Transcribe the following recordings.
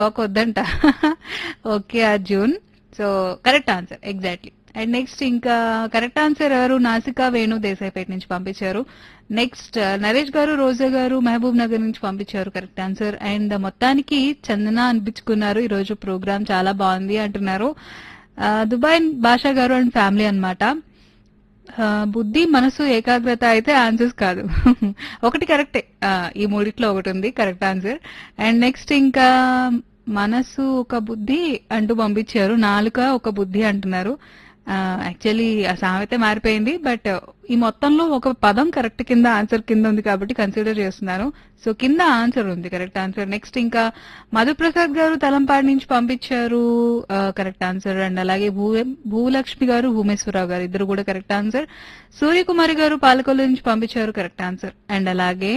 ఒక వద్దంట okay Arjun so correct answer exactly and next ఇంకా కరెక్ట్ ఆన్సర్ ఎవరు నాసికా వేణు దేశాయిపేట నుంచి పంపించారు నెక్స్ట్ నరేష్ గారు రోజా గారు మహబూబ్ నగర్ నుంచి పంపించారు కరెక్ట్ ఆన్సర్ అండ్ మొత్తానికి చందన అనిపించుకున్నారు ఈ రోజు ప్రోగ్రామ్ చాలా బాగుంది అంటున్నారు ఆ, దుబాయ్ భాషా గారు అండ్ ఫ్యామిలీ అన్నమాట ఆ, బుద్ధి మనసు ఏకాగ్రత అయితే ఆన్సర్స్ కాదు ఒకటి కరెక్టే ఆ, ఈ మూడిట్లో ఒకటి ఉంది కరెక్ట్ ఆన్సర్ అండ్ నెక్స్ట్ ఇంకా మనసు ఒక బుద్ధి అంటూ పంపించారు నాలుక ఒక బుద్ధి అంటున్నారు యాక్చువల్లీ ఆ సామెత మారిపోయింది బట్ ఈ మొత్తంలో ఒక పదం కరెక్ట్ కింద ఆన్సర్ కింద ఉంది కాబట్టి కన్సిడర్ చేస్తున్నాను సో కింద ఆన్సర్ ఉంది కరెక్ట్ ఆన్సర్ నెక్స్ట్ ఇంకా మధుప్రసాద్ గారు తలంపాడు నుంచి పంపించారు కరెక్ట్ ఆన్సర్ అండ్ అలాగే భూ భూలక్ష్మి గారు భూమేశ్వరరావు గారు ఇద్దరు కూడా కరెక్ట్ ఆన్సర్ సూర్యకుమారి గారు పాలకొల్లు నుంచి పంపించారు కరెక్ట్ ఆన్సర్ అండ్ అలాగే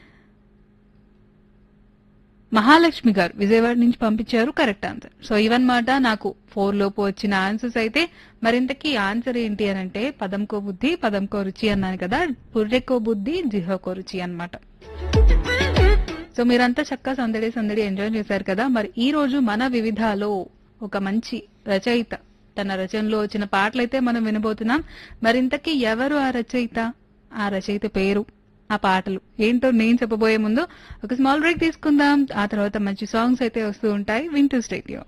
మహాలక్ష్మి గారు విజయవాడ నుంచి పంపించారు కరెక్ట్ ఆన్సర్ సో ఇవన్నమాట నాకు ఫోర్ లోపు వచ్చిన ఆన్సర్స్ అయితే మరింతకి ఆన్సర్ ఏంటి అని అంటే పదంకో బుద్ధి పదంకో రుచి అన్నాను కదా పుర్రెకో బుద్ధి జిహోకో రుచి అన్నమాట సో మీరంతా చక్కగా సందడి సందడి ఎంజాయ్ చేశారు కదా మరి ఈ రోజు మన వివిధాలో ఒక మంచి రచయిత తన రచనలో వచ్చిన పాటలైతే మనం వినబోతున్నాం మరింతకి ఎవరు ఆ రచయిత ఆ రచయిత పేరు ఆ పాటలు ఏంటో నేను చెప్పబోయే ముందు ఒక స్మాల్ బ్రేక్ తీసుకుందాం ఆ తర్వాత మంచి సాంగ్స్ అయితే వస్తూ ఉంటాయి వింటూ స్టేడియం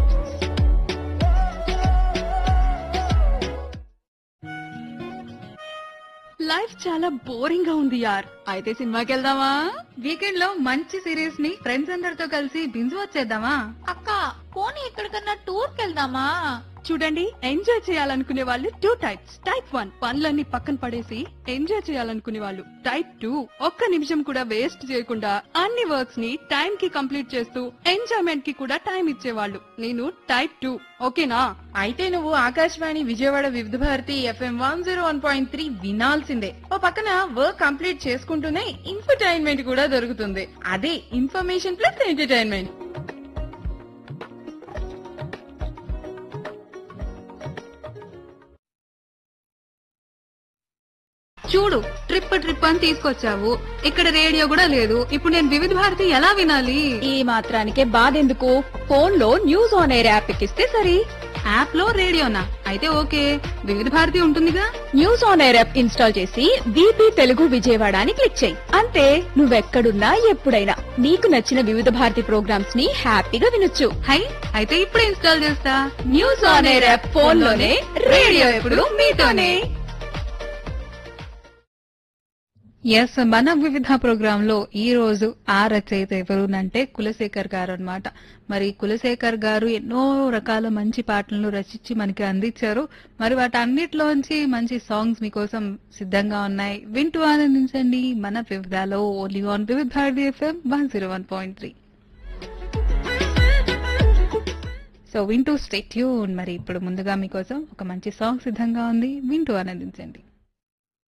లైఫ్ చాలా బోరింగ్ గా ఉంది యార్ అయితే సినిమాకి వెళ్దామా వీకెండ్ లో మంచి సిరీస్ ని ఫ్రెండ్స్ అందరితో కలిసి బింజు వచ్చేద్దామా అక్క పోనీ ఎక్కడికన్నా టూర్ కెళ్దామా చూడండి ఎంజాయ్ చేయాలనుకునే వాళ్ళు టూ టైప్స్ టైప్ వన్ పనులన్నీ పక్కన పడేసి ఎంజాయ్ చేయాలనుకునే వాళ్ళు టైప్ టూ ఒక్క నిమిషం కూడా వేస్ట్ చేయకుండా అన్ని వర్క్స్ ని టైం కి కంప్లీట్ చేస్తూ ఎంజాయ్మెంట్ కి కూడా టైం ఇచ్చేవాళ్ళు నేను టైప్ టూ ఓకేనా అయితే నువ్వు Akashvani Vijayawada Vividh Bharati FM one zero one point three వినాల్సిందే ఓ పక్కన వర్క్ కంప్లీట్ చేసుకుంటూనే ఇన్ఫర్టైన్మెంట్ కూడా దొరుకుతుంది అదే ఇన్ఫర్మేషన్ ప్లస్ ఎంటర్టైన్మెంట్ చూడు ట్రిప్ ట్రిప్ అని తీసుకొచ్చావు ఇక్కడ రేడియో కూడా లేదు ఇప్పుడు నేను వివిధ భారతి ఎలా వినాలి ఈ మాత్రానికే బాధెందుకు ఫోన్ లో న్యూస్ ఆన్ ఎయిర్ యాప్ ఎక్కిస్తే సరి యాప్ లో రేడియోనా అయితే ఓకే వివిధ భారతి ఉంటుందిగా News On AIR app install చేసి వీపీ తెలుగు విజయవాడ అని క్లిక్ చేయి అంతే నువ్వెక్కడున్నా ఎప్పుడైనా నీకు నచ్చిన వివిధ భారతి ప్రోగ్రామ్స్ ని హ్యాపీగా వినొచ్చు హై అయితే ఇప్పుడే ఇన్స్టాల్ చేస్తా News On AIR app phone లోనే రేడియో ఎప్పుడు మీతోనే ఎస్ మన వివిధ ప్రోగ్రామ్ లో ఈ రోజు ఆ రచయిత ఎవరు అంటే కులశేఖర్ గారు అన్నమాట మరి కులశేఖర్ గారు ఎన్నో రకాల మంచి పాటలను రచించి మనకి అందించారు మరి వాటన్నిటిలోంచి మంచి సాంగ్స్ మీకోసం సిద్ధంగా ఉన్నాయి వింటూ ఆనందించండి మన వివిధలో only on Vividh Bharati FM one zero one point three so వింటూ స్టేట్యూన్ మరి ఇప్పుడు ముందుగా మీకోసం ఒక మంచి సాంగ్ సిద్ధంగా ఉంది వింటూ ఆనందించండి